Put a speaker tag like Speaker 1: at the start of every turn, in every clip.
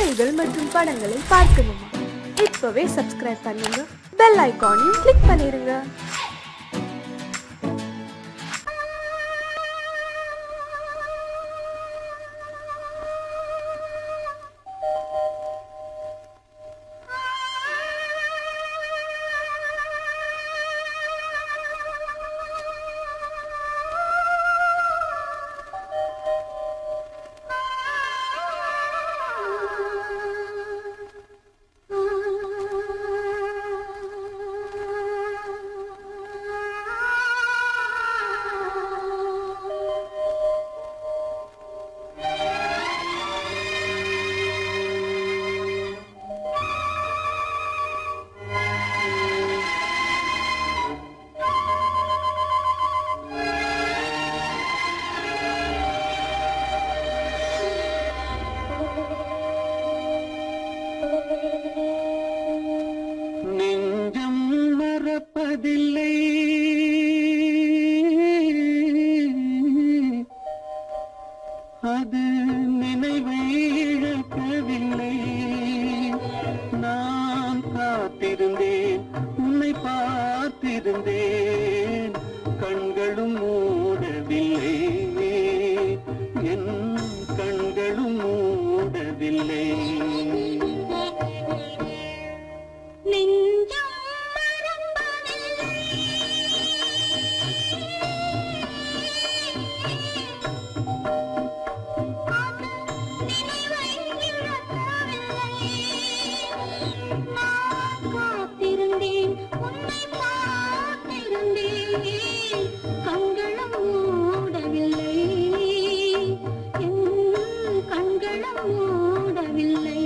Speaker 1: கதைகள் மற்றும் படங்களை பார்க்கணுமா இப்பவே சப்ஸ்கிரைப் பண்ணுங்க பெல் ஐகானையும் கிளிக் பண்ணிருங்க
Speaker 2: நெஞ்சம் மறப்பதில்லை அது நினைவை இழக்கவில்லை நான் காத்திருந்தேன் உன்னை பார்த்திருந்தேன் கண்களும் மூடவில்லை என் கண்களும் மூடவில்லை
Speaker 3: நெஞ்சம் மறப்பதில்லை அது நினைவை இழக்கவில்லை நான் காத்திருந்தேன் உன்னை பார்த்திருந்தேன் கண்களும் மூடவில்லை என் கண்களும் மூடவில்லை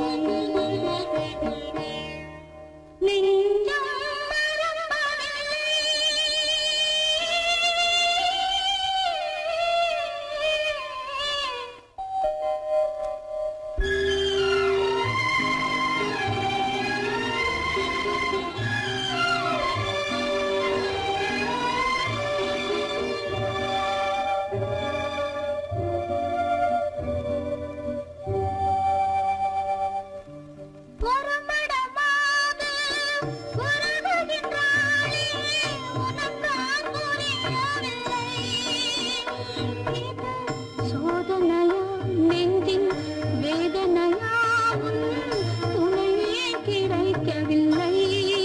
Speaker 3: நெஞ்சம் மறப்பதில்லை புறமடமாக உறவுகின்றாளே உனக்கான் புரியவில்லை இது சோதனையா நெஞ்சின் வேதனையா உன் துணையே கிடைக்கவில்லை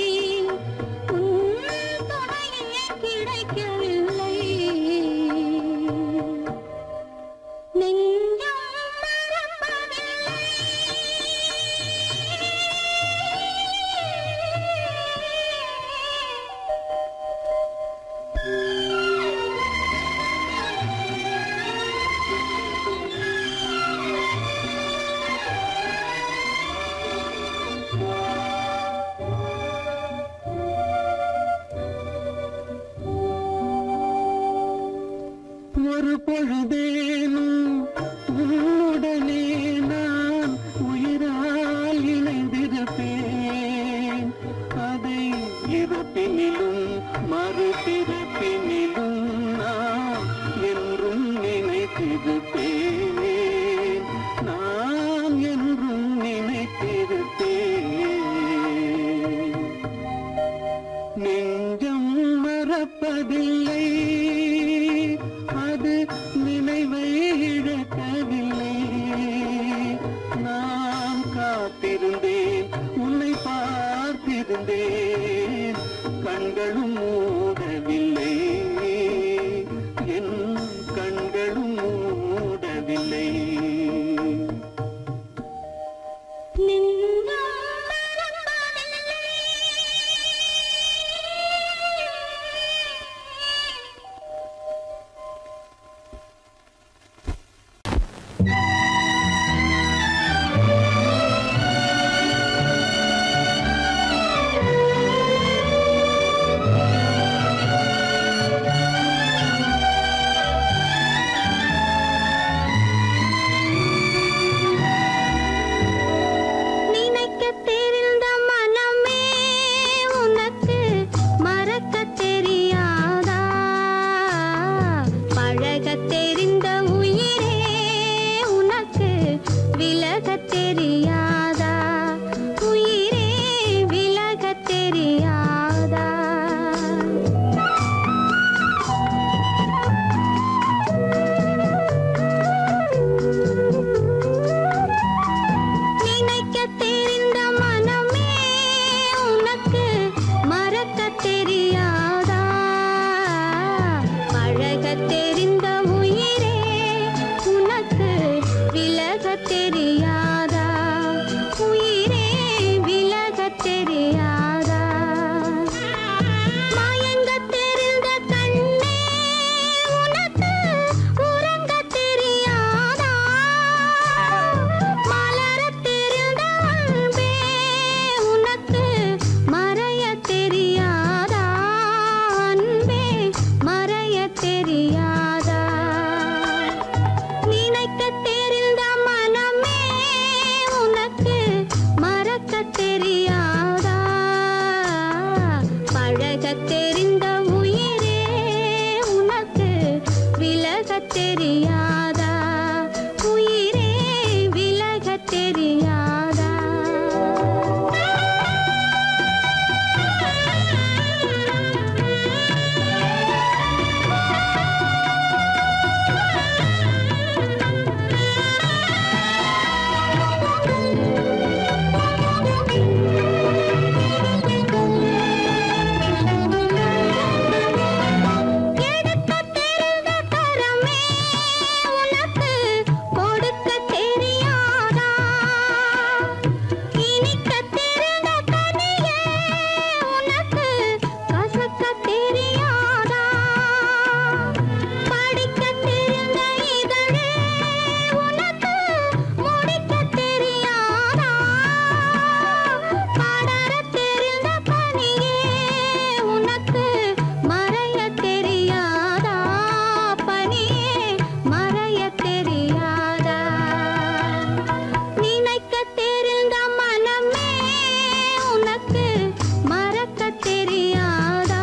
Speaker 3: உன் துணையே கிடைக்கவில்லை நெஞ்சம் மறப்பதில்லை
Speaker 2: ஒரு பொழுதேனும் உன்னுடனே நான் உயிரால் இணைந்திருப்பேன் அதை இருப்பினிலும் மறுபிறப்பினிலும் நான் என்றும் நினைத்திருப்பேன் நான் என்றும் நினைத்திருப்பேன் நெஞ்சம் மறப்பதில்லை அது நினைவை இழக்கவில்லை நான் காத்திருந்தேன் உன்னை பார்த்திருந்தேன் கண்களும் மூடவில்லை என் கண்களும் மூடவில்லை
Speaker 3: நெஞ்சம் மறப்பதில்லை
Speaker 2: நெஞ்சம்
Speaker 3: தெரியாதா உயிரே விலகத் தெரியாதா நினைக்கத் தெரிந்த மனமே உனக்கு மறக்கத் தெரியாதா பழகத் தெரிந்த உயிரே உனக்கு விலகத் தெரியாதா உயிரே விலகத் தெரியாதா மயங்கத் தெரிந்த கண்ணே உனக்கு உறங்கத் தெரியாதா மலரத் தெரிந்த அன்பே உனக்கு மறையத் தெரியாதா அன்பே மறையத் தெரியாதா நினைக்கத் தெரிந்த மனமே உனக்கு மறக்கத் தெரியாதா பழகத் தெரிந்த உயிரே உனக்கு விலகத் தெரியாதா உயிரே விலகத் தெரியாதா எடுக்கத் தெரிந்த கரமே உனக்கு கொடுக்கத் தெரியாதா இனிக்கத் தெரிந்த கனியே உனக்கு கசக்கத் தெரியாதா படிக்கத் தெரிந்த இதழே உனக்கு முடிக்கத் தெரியாதா படரத் தெரிந்த பனியே உனக்கு மறையத் தெரியாதா பனியே மறையத் தெரியாதா நினைக்கத் தெரிந்த மனமே உனக்கு மறக்கத் தெரியாதா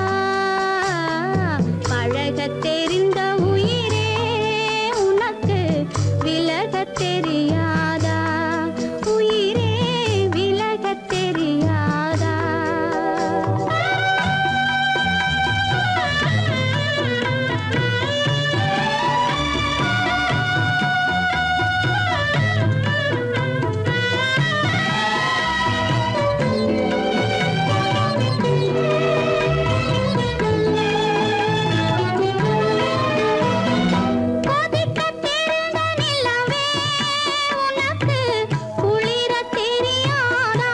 Speaker 3: பழகத் தெரிந்த உயிரே உனக்கு விலகத் தெரியாதா உயிரே விலகத் தெரியாதா கொதிக்கத் தெரிந்த நிலவே உனக்கு குளிரத் தெரியாதா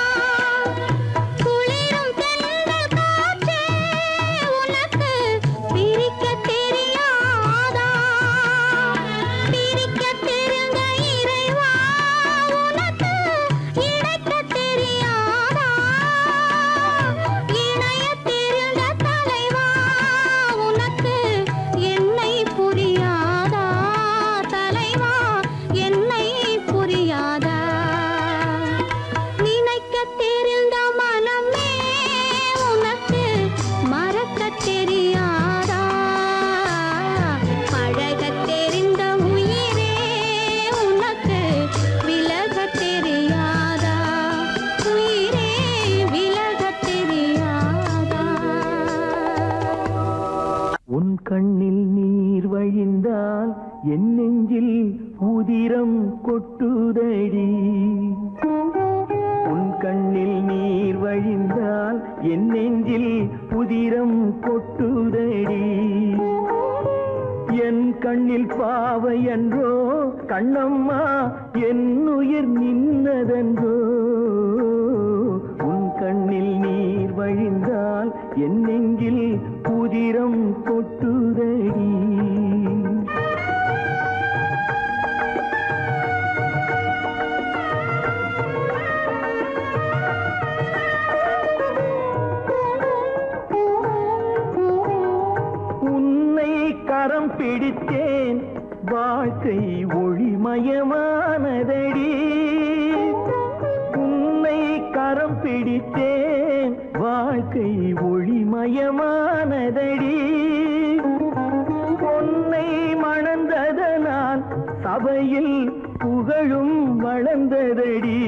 Speaker 3: குளிரும் தென்றல் காற்றே உனக்கு பிரிக்கத் தெரியாதா பிரிக்கத் தெரிந்த இறைவா உனக்கு இணைக்கத் தெரியாதா இணையத் தெரிந்த தலைவா உனக்கு என்னை புரியாதா தலைவா என்னை புரியாதா நினைக்கத் தெரிந்த மனமே உனக்கு மறக்கத் தெரியாதா பழகத் தெரிந்த உயிரே உனக்கு விலகத் தெரியாதா உயிரே விலகத் தெரியாதா
Speaker 2: உன் கண்ணில் நீர் வழிந்தால் என் நெஞ்சில் உதிரம் கொட்டுதடி உன் கண்ணில் நீர் வழிந்தால் என் நெஞ்சில் புதிரம் கொட்டுதடி என் கண்ணில் பாவை என்றோ கண்ணம்மா என் உயிர் நின்னதென்றோ உன் கண்ணில் நீர் வழிந்தால் என் நெஞ்சில் புதிரம் கொட்டுதடி உன்னை கரம் பிடித்தேன் வாழ்க்கை ஒளிமயமானதடி உன்னை கரம் பிடித்தேன் வாழ்க்கை ஒளிமயமானதடி பொன்னை மணந்ததனால் சபையில் புகழும் வளர்ந்ததடி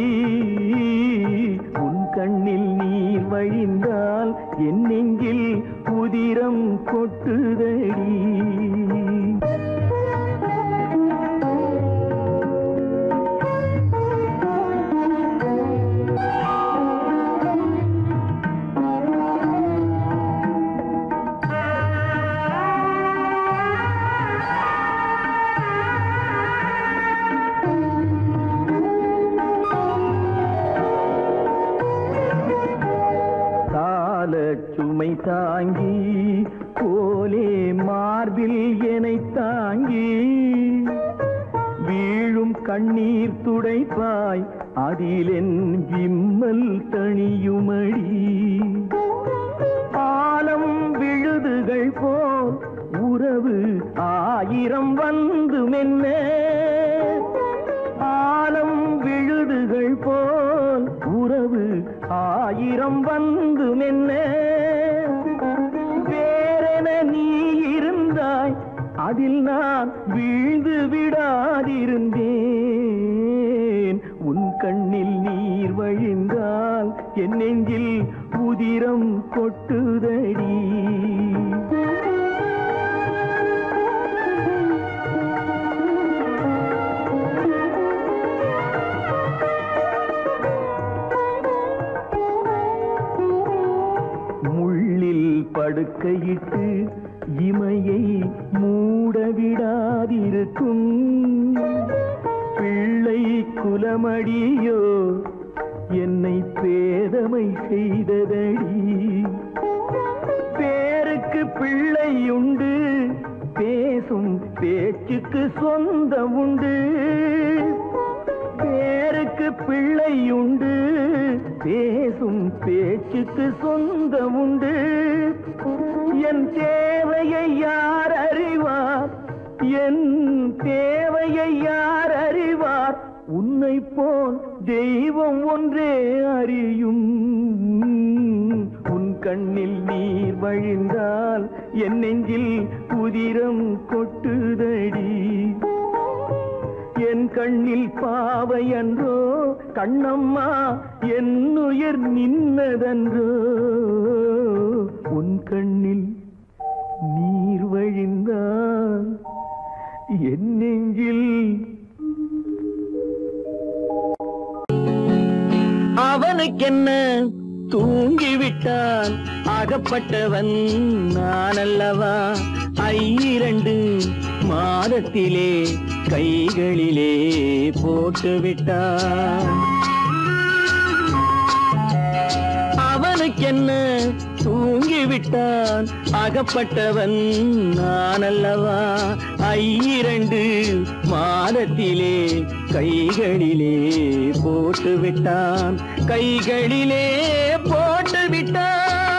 Speaker 2: உன் கண்ணில் நீர் வழிந்தால் என் நெஞ்சில் உதிரம் கொட்டுதடி கால சுமை தாங்கி போலே மார்பில் என்னை தாங்கி வீழும் கண்ணீர் துடைப்பாய் அதிலென் விம்மல் தணியுமடி ஆலம் விழுதுகள் போல் உறவு ஆயிரம் வந்து மென்ன ஆலம் விழுதுகள் போல் உறவு ஆயிரம் வந்து மென்ன வேறென நீ இருந்தாய் அதில் நான் வீழ்ந்து விடாதிருந்தேன் உன் கண்ணில் நீர் வழிந்தால் என் நெஞ்சில் உதிரம் கொட்டுதடி முள்ளில் படுக்கையிட்டு இமையை மூடவிடாதிருக்கும் பிள்ளை குலமடியோ என்னை பேதமை செய்ததடி பேருக்கு பிள்ளை உண்டு பேசும் பேச்சுக்கு சொந்தம் உண்டு பேருக்கு பிள்ளை உண்டு பேசும் பேச்சுக்கு சொந்தம் உண்டு என் தேவையை யார் அறிவார் என் தேவையை யார் அறிவார் உன்னை போல் தெய்வம் ஒன்றே அறியும் உன் கண்ணில் நீர் வழிந்தால் என் நெஞ்சில் உதிரம் கொட்டுதடி என் கண்ணில் பாவை அன்றோ கண்ணம்மா என் உயிர் நின்னதன்றோ உன் கண்ணில் நீர் வழிந்தான் என் நெஞ்சில் அவனுக்கென்ன தூங்கிவிட்டான் அகப்பட்டவன் நான் அல்லவா ஐரண்டு மாதத்திலே கைகளிலே போட்டு விட்டான் அவனுக்கென்ன தூங்கிவிட்டான் அகப்பட்டவன் நான் அல்லவா ஐரண்டு மாதத்திலே கைகளிலே போட்டு விட்டான் கைகளிலே போட்டு விட்டான்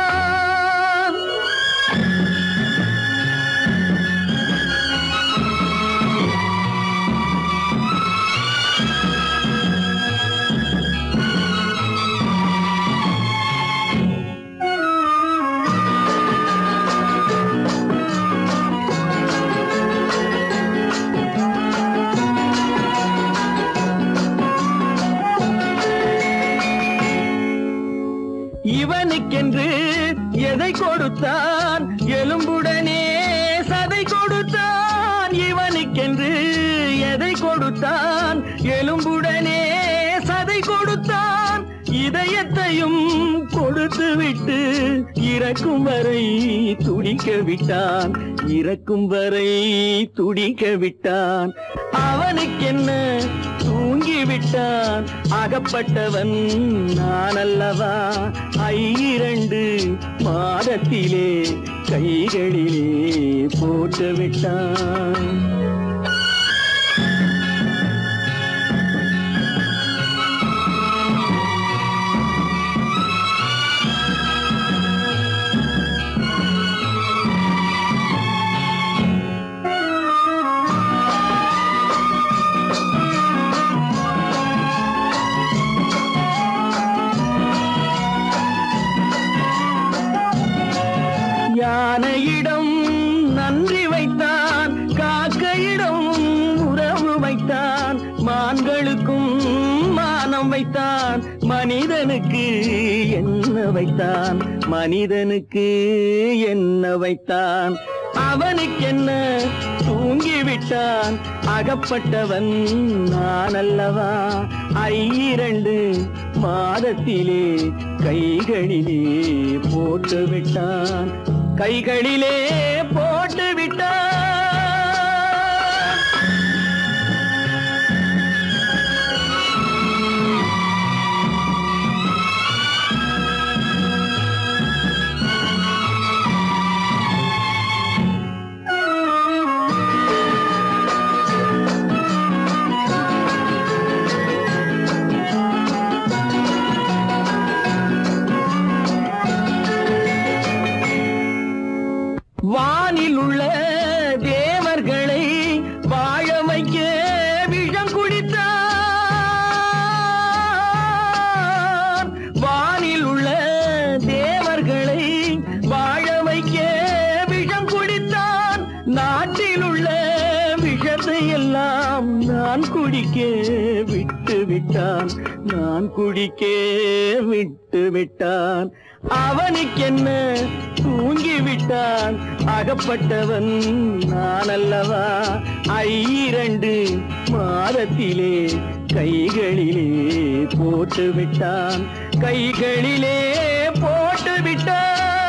Speaker 2: இவனுக்கென்று எதை கொடுத்தான் எலும்புடனே சதை கொடுத்தான் இவனுக்கென்று எதை கொடுத்தான் எலும்புடனே சதை கொடுத்தான் இதயத்தையும் கொடுத்து விட்டு இறக்கும் வரை துடிக்க விட்டான் இறக்கும் வரை துடிக்க விட்டான் அவனுக்கென்ன தூங்கி விட்டான் அகப்பட்டவன் நான் அல்லவா ஐரண்டு மாதத்திலே கைகளிலே போட்டு விட்டான் யானையிடம் நன்றி வைத்தான் காக்கையிடம் வைத்தான் மனிதனுக்கு என்ன வைத்தான் மனிதனுக்கு என்ன வைத்தான் அவனுக்கென்ன தூங்கிவிட்டான் அகப்பட்டவன் நான் அல்லவா ஐரண்டு மாதத்திலே கைகளிலே போட்டு விட்டான் கைகளிலே போட்டு விட்டான் வானில் உள்ள தேவர்களை வாழ வைக்க விஷம் குடித்தான் வானில் உள்ள தேவர்களை வாழ வைக்க விஷம் குடித்தான் நாட்டில் உள்ள விஷத்தை எல்லாம் நான் குடிக்க விட்டு விட்டான் நான் குடிக்க விட்டு விட்டான் அவனுக்கென்ன தூங்கி விட்டான் அகப்பட்டவன் நான் அல்லவா ஐரண்டு மாதத்திலே கைகளிலே போட்டு விட்டான் கைகளிலே போட்டு விட்டான்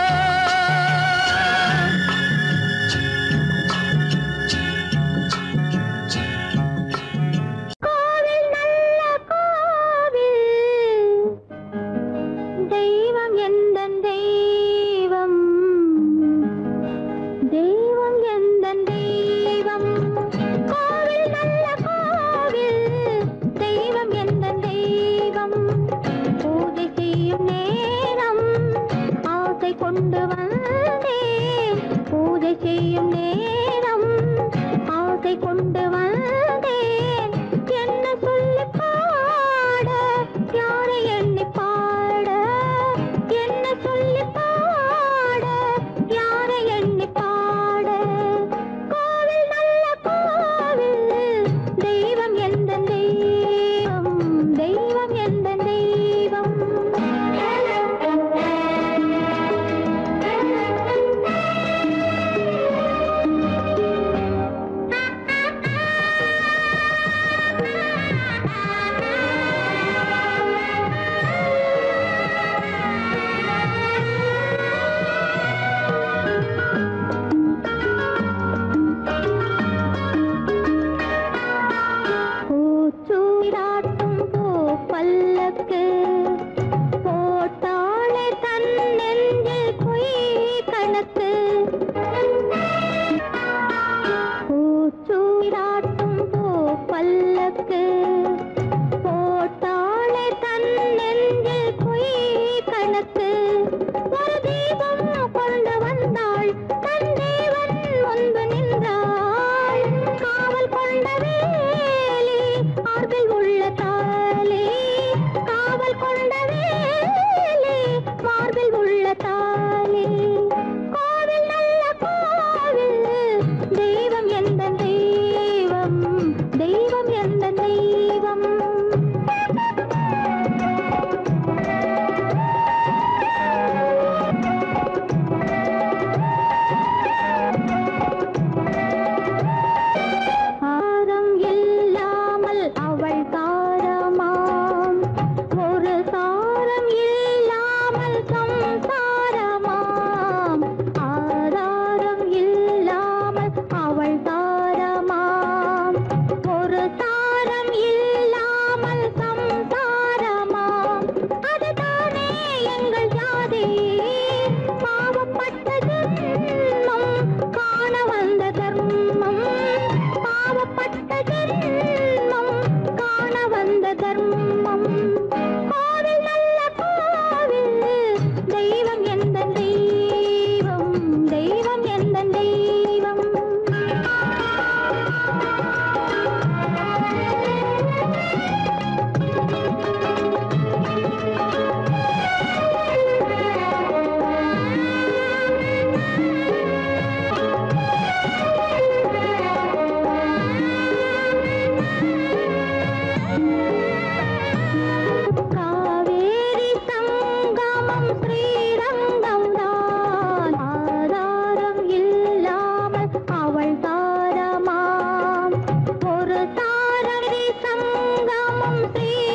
Speaker 3: கோவில் நல்ல கோவில் தெய்வம் எந்தன் தெய்வம் தெய்வம் எந்தன் தெய்வம் கோவில் நல்ல கோவில் தெய்வம் எந்தன் தெய்வம் பூஜை செய்யும் நேரம்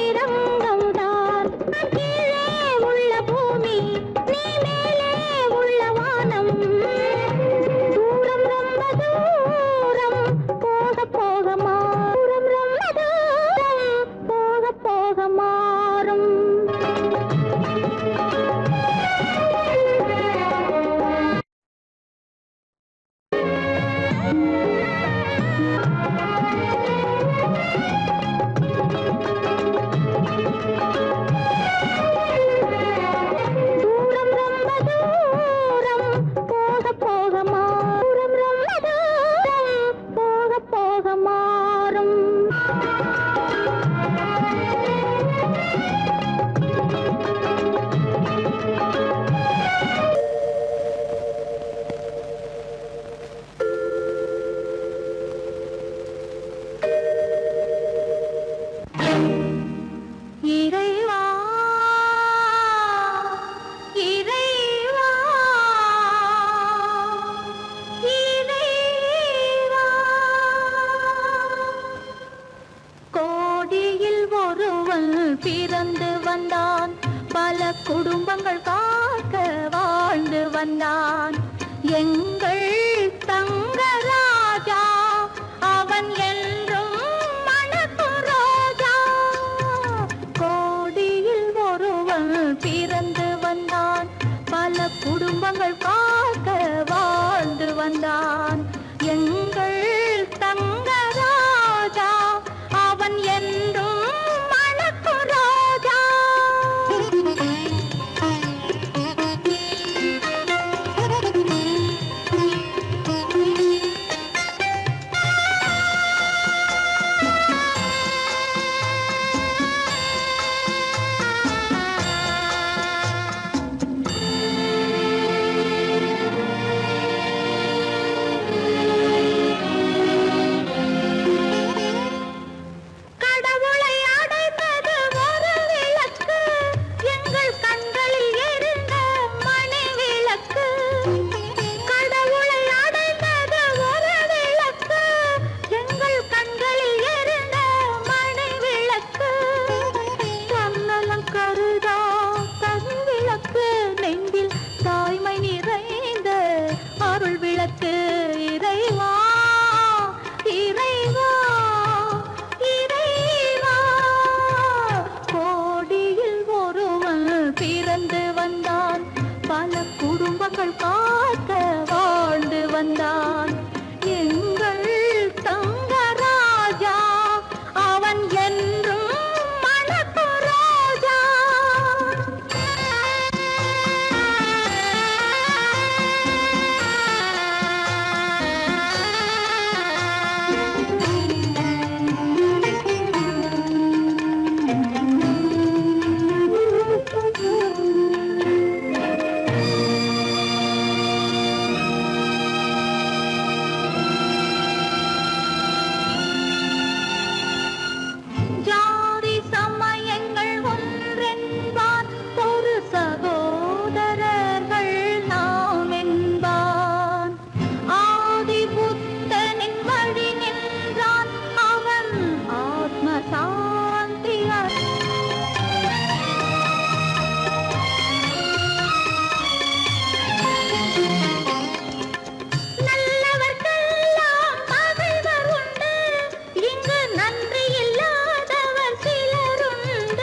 Speaker 3: ஸ்ரீரங்கம்தான் கீழே உள்ள பூமி நீ மேலே உள்ள வானம் தூரம் ரொம்ப தூரம் போக போக மாறும் ரொம்ப தூரம் போக போக மாறும் தூரம் ரொம்ப தூரம் போக போக மாறும் ரொம்ப தூரம் போக போக மாறும் இறைவா இறைவா இறைவா கோடியில் ஒருவன் பிறந்து வந்தான் பல குடும்பங்கள் காக்க வாழ்ந்து வந்தான் எங்கள் தங்கராஜா அவன் என்றும் மணக்கும் ரோஜா கோடியில் ஒருவன் பிறந்து வந்தான் பல குடும்பங்கள் காக்க வாழ்ந்து வந்தான் எங்கள் தங்கராஜா அவன் என்றும் மணக்கும் ரோஜா கடவுளை அடைந்தது ஒரு விளக்கு எங்கள் கண்களில் எரிந்த மணி விளக்கு கடவுளை அடைந்தது ஒரு விளக்கு எங்கள் கண்களில் எரிந்த மணி விளக்கு தன்னலம் கருதா தன் விளக்கு நெஞ்சில் தாய்மை நிறைந்த அருள் விளக்கு இறைவா இறைவா இறைவா கோடியில் ஒருவன் பிறந்து வந்தான் பல குடும்பங்கள் காக்க வாழ்ந்து வந்தான் எங்கள் தங்கராஜா அவன் என்றும் மணக்கு ரோஜா ஜாதி சமயங்கள் ஒன்றென்பார் ஒரு சகோதரர்கள் நாம் என்பான் ஆதி புத்தனின் வழி நின்றான் அவன் ஆத்ம சாந்தி அடை- நல்லவர்க்கெல்லாம் பகைவர் உண்டு இங்கு நன்றி இல்லாதவர் சிலருண்டு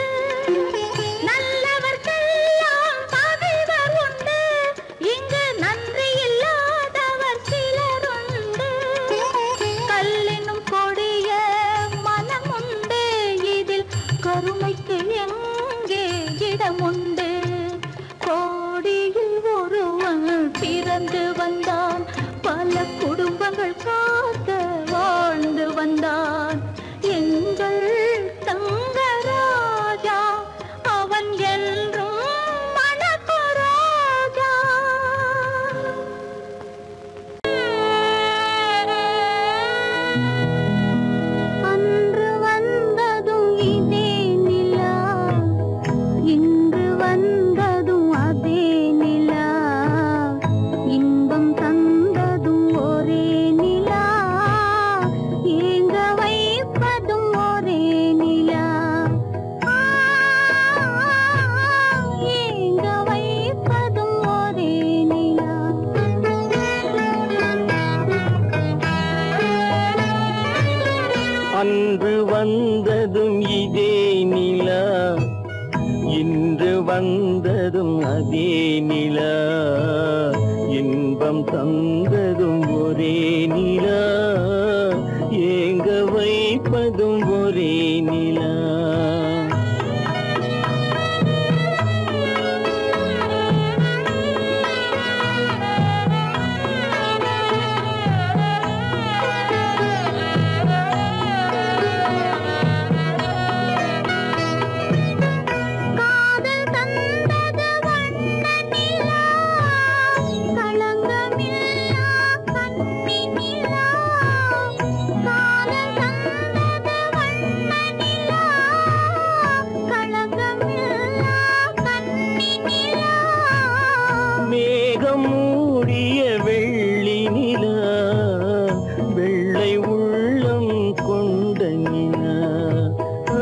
Speaker 3: நல்லவர்க்கெல்லாம் பகைவர் உண்டு இங்கு நன்றி இல்லாதவர் சிலருண்டு கல்லினும் கொடிய மனம் உண்டு இதில் கருணைக்கு எங்கே இடமுண்டு கோடியில் ஒருவன் பிறந்து வந்தான் பல குடும்பங்கள் காக்க வாழ்ந்து வந்தான் எங்கள் தங்கராஜா அவன் என்றும் மணக்கு ராஜா அன்று வந்ததும் இதே நிலா இன்று வந்ததும் அதே நிலா இன்பம் தந்ததும் ஒரே நிலா ஏங்க
Speaker 2: வந்ததும் அதே நிலா இன்பம் தந்ததும் ஒரே நிலா ஏங்க வைப்பதும் ஒரே நிலா
Speaker 3: காதல் தந்தது வண்ண நிலா களங்கமில்லா கண்ணி நிலா காதல் தந்தது வண்ண நிலா களங்கமில்லா கண்ணி நிலா
Speaker 2: மேகம் மூடிய வெள்ளி நிலா வெள்ளை உள்ளம் கொண்ட நிலா ஆ,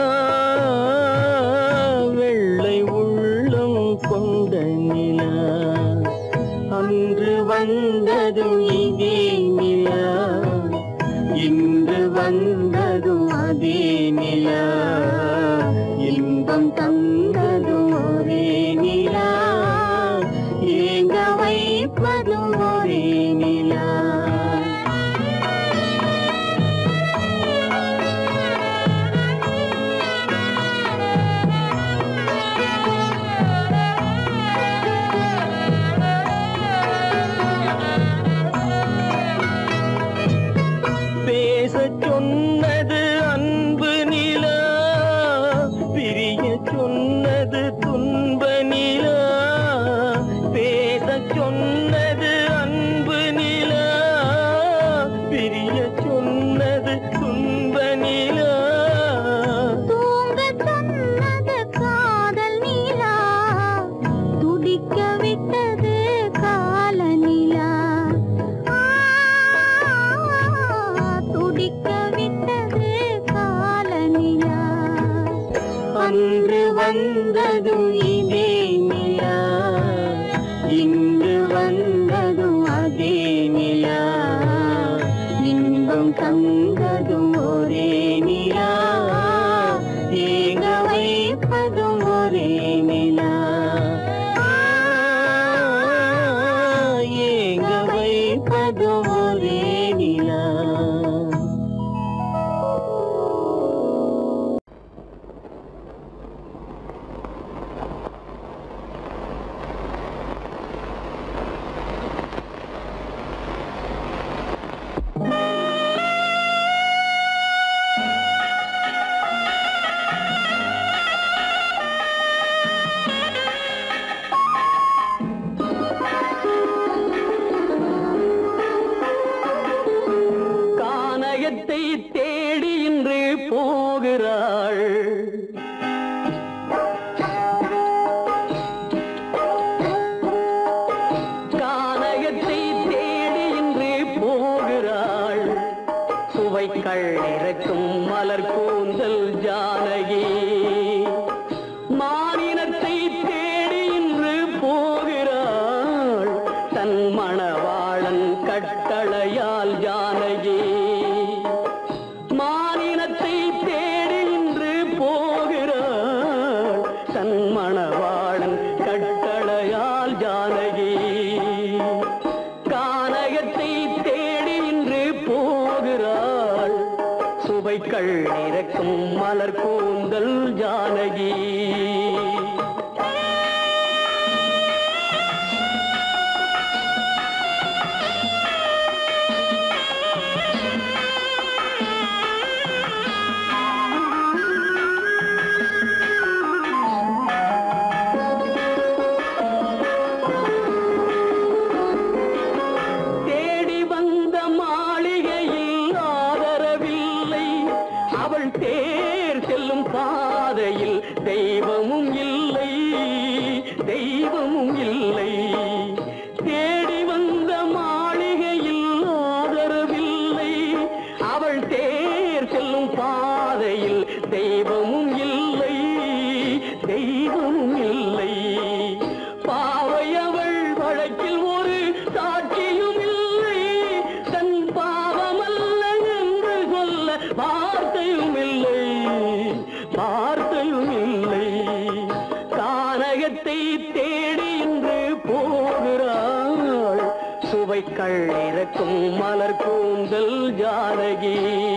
Speaker 2: வெள்ளை உள்ளம் கொண்ட நிலா அன்று வந்ததும் இதே நிலா இன்று வந்ததும் அதே நிலா இன்பம் தந்ததும் ஒரே நிலா ஏங்க வைப்பதும் ஒரே நிலா பேசச் சொன்னது அன்பு நிலா பிரிய சொன்னது துன்ப நிலா பேசச் சொன்னது அன்பு நிலா பிரிய சொன்னது துன்ப நிலா
Speaker 3: தூங்கச் சொன்னது காதல் நிலா துடிக்க விட்டது கால நிலா ஆ, துடிக்க விட்டது கால நிலா
Speaker 2: அன்று வந்ததும் இதே நிலா இன்று வந்ததும் அதே நிலா இன்பம் தந்ததும் ஒரே நிலா ஏங்க வைப்பதும் ஒரே நிலா ஏங்க வைப்பதும் ஒரே நிலா கானகத்தை தேடி இன்று போகிறாள் கானகத்தை தேடி இன்று போகிறாள் சுவைக்கள் இறக்கும் மலர் கூந்தல் ஜானகி மானினத்தை தேடி இன்று போகிறாள் தன் மணவாளன் கட்டளையால் ஜானகி மானினத்தை தேடி இன்று போகிறாள் தன் மணவாளன் கட்டளையால் ஜானகி கானகத்தை தேடி இன்று போகிறாள் சுவைக்கள் இறக்கும் மலர் கூந்தல் ஜானகி தேடி வந்த மாளிகையில் ஆதரவில்லை அவள் தேர் செல்லும் பாதையில் தெய்வமும் இல்லை தெய்வமும் இல்லை தேடி வந்த மாளிகையில் ஆதரவில்லை அவள் தேர் செல்லும் பாதையில் தெய்வமும் இல்லை தெய்வமும் இல்லை பாவை அவள் வழக்கில் ஒரு சாட்சியும் இல்லை தன் பாவமல்ல என்று சொல்ல வார்த்தையும் இல்லை வார்த்தையும் இல்லை காண சுவைக்கள் இறக்கும் மலர் கூந்தல் ஜானகி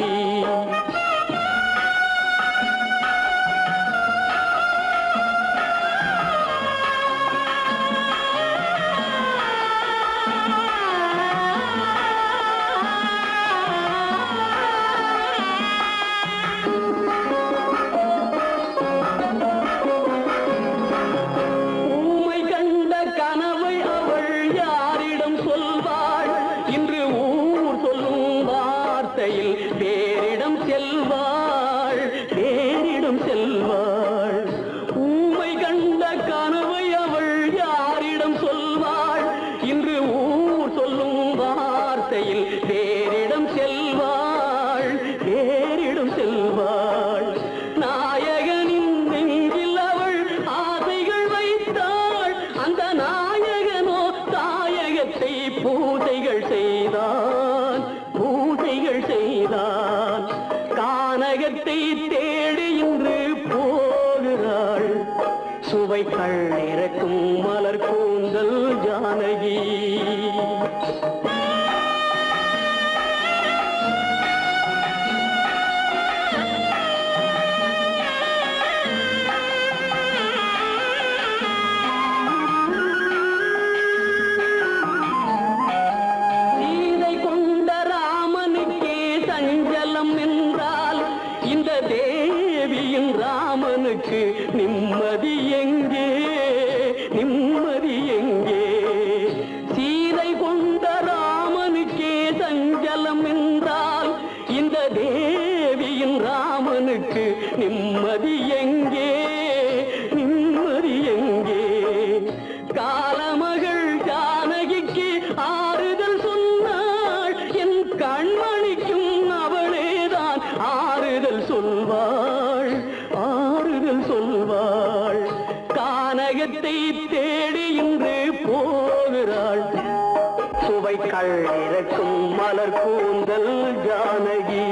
Speaker 2: ஊமை கண்ட கனவை அவள் யாரிடம் சொல்வாள் இன்று ஊர் சொல்லும் வார்த்தையில் பேரிடம் செல்வாள் பேரிடம் செல்வாள் ஊமை கண்ட கனவை அவள் யாரிடம் சொல்வாள் இன்று ஊர் சொல்லும் வார்த்தையில் பேரிடம் செல்வாள் பேரிடம் செல்வாள் நாயகனின் நெஞ்சில் அவள் ஆசைகள் வைத்தாள் அந்த நாயகனோ தாயகத்தை பூஜைகள் செய்தான் பூஜைகள் செய்தான் கானகத்தை தேடி இன்று போகிறாள் சுவைகள் இறக்கும் மலர் கூந்தல் ஜானகி சீதை கொண்ட ராமனுக்கே சஞ்சலம் என்றால் இந்த தேவியின் ராமனுக்கு நிம்மதி எங்கே நிம்மதி எங்கே சீதை கொண்ட ராமனுக்கே சஞ்சலம் என்றால் இந்த தேவியின் ராமனுக்கு நிம்மதி எங்கே நிம்மதி எங்கே காலமகள் ஜானகிக்கு ஆறுதல் சொன்னாள் என் கண்மணிக்கும் அவளேதான் ஆறுதல் சொல்வாள் ஆறுதல் சொல்வாள் கானகத்தை தேடி இன்று போகிறாள் சுவைக்கள் இறக்கும் மலர் கூந்தல் ஜானகி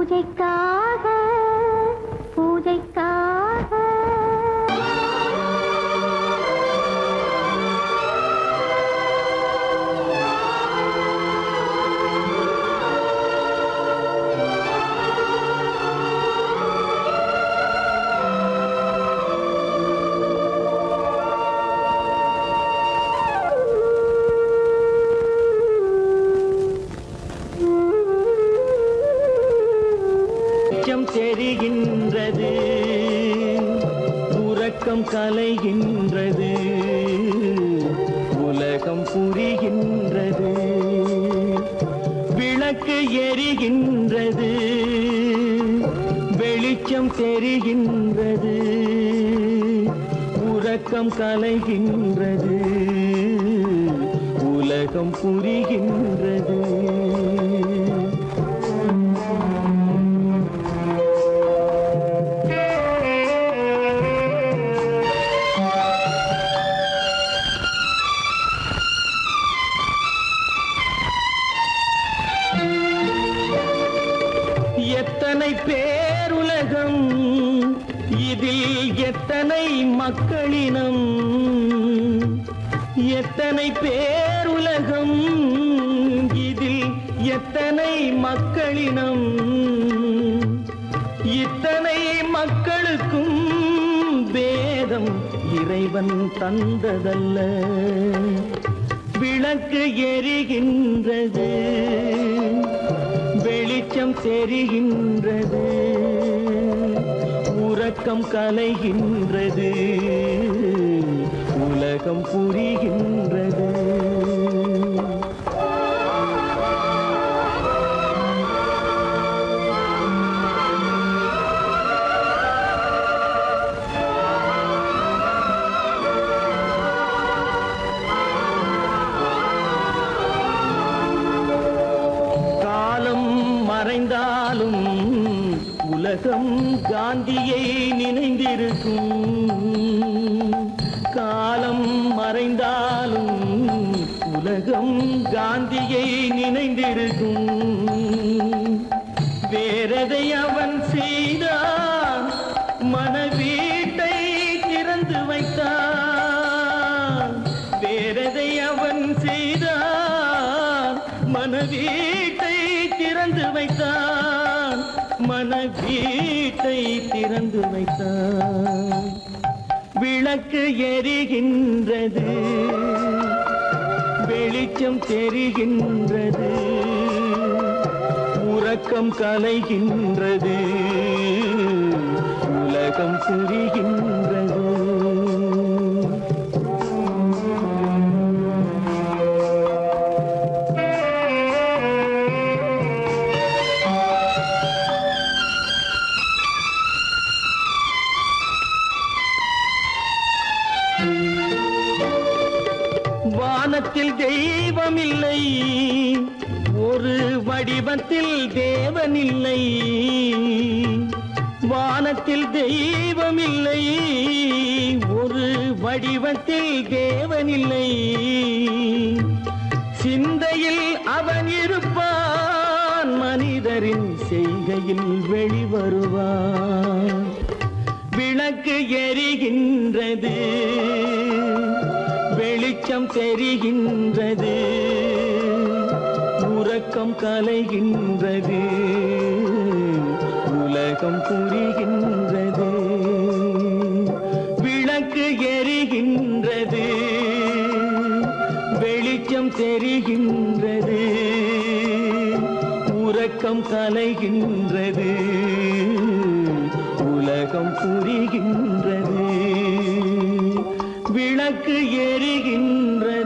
Speaker 3: பூஜைக்காக பூஜைக்காக
Speaker 2: வெளிச்சம் தெரிகின்றது உறக்கம் கலைகின்றது உலகம் புரிகின்றது விளக்கு எரிகின்றது வெளிச்சம் தெரிகின்றது உறக்கம் கலைகின்றது உலகம் புரிகின்றது எத்தனை பேருலகம் இதில் எத்தனை மக்களினம் எத்தனை பேருலகம் இதில் எத்தனை மக்களினம் இத்தனை மக்களுக்கும் வேதம் இறைவன் தந்ததல்ல விளக்கு எரிகின்றது வெளிச்சம் தெரிகின்றது உறக்கம் கலைகின்றது உலகம் புரிகின்றது காலம் மறைந்தாலும் உலகம் காந்தியை நினைந்திருக்கும் காலம் மறைந்தாலும் உலகம் காந்தியை நினைந்திருக்கும் வேறதை அவன் செய்தான் மனவீட்டை திறந்து வைத்தான் வேறதை அவன் செய்தான் மனவீட்டை திறந்து வைத்தான் மனவீட்டை திறந்து வைத்தான் விளக்கு எரிகின்றது வெளிச்சம் தெரிகின்றது உறக்கம் கலைகின்றது உலகம் புரிகின்றது வானத்தில் தெய்வம் இல்லை ஒரு வடிவத்தில் தேவன் இல்லை வானத்தில் தெய்வம் இல்லை ஒரு வடிவத்தில் தேவன் இல்லை சிந்தையில் அவன் இருப்பான் மனிதரின் செய்கையில் வெளிவருவான் விளக்கு எரிகின்றது வெளிச்சம் தெரிகின்றது உறக்கம் கலைகின்றது உலகம் புரிகின்றது விளக்கு எரிகின்றது வெளிச்சம் தெரிகின்றது உறக்கம் கலைகின்றது உலகம் புரிகின்றது விளக்கு எரிகின்றது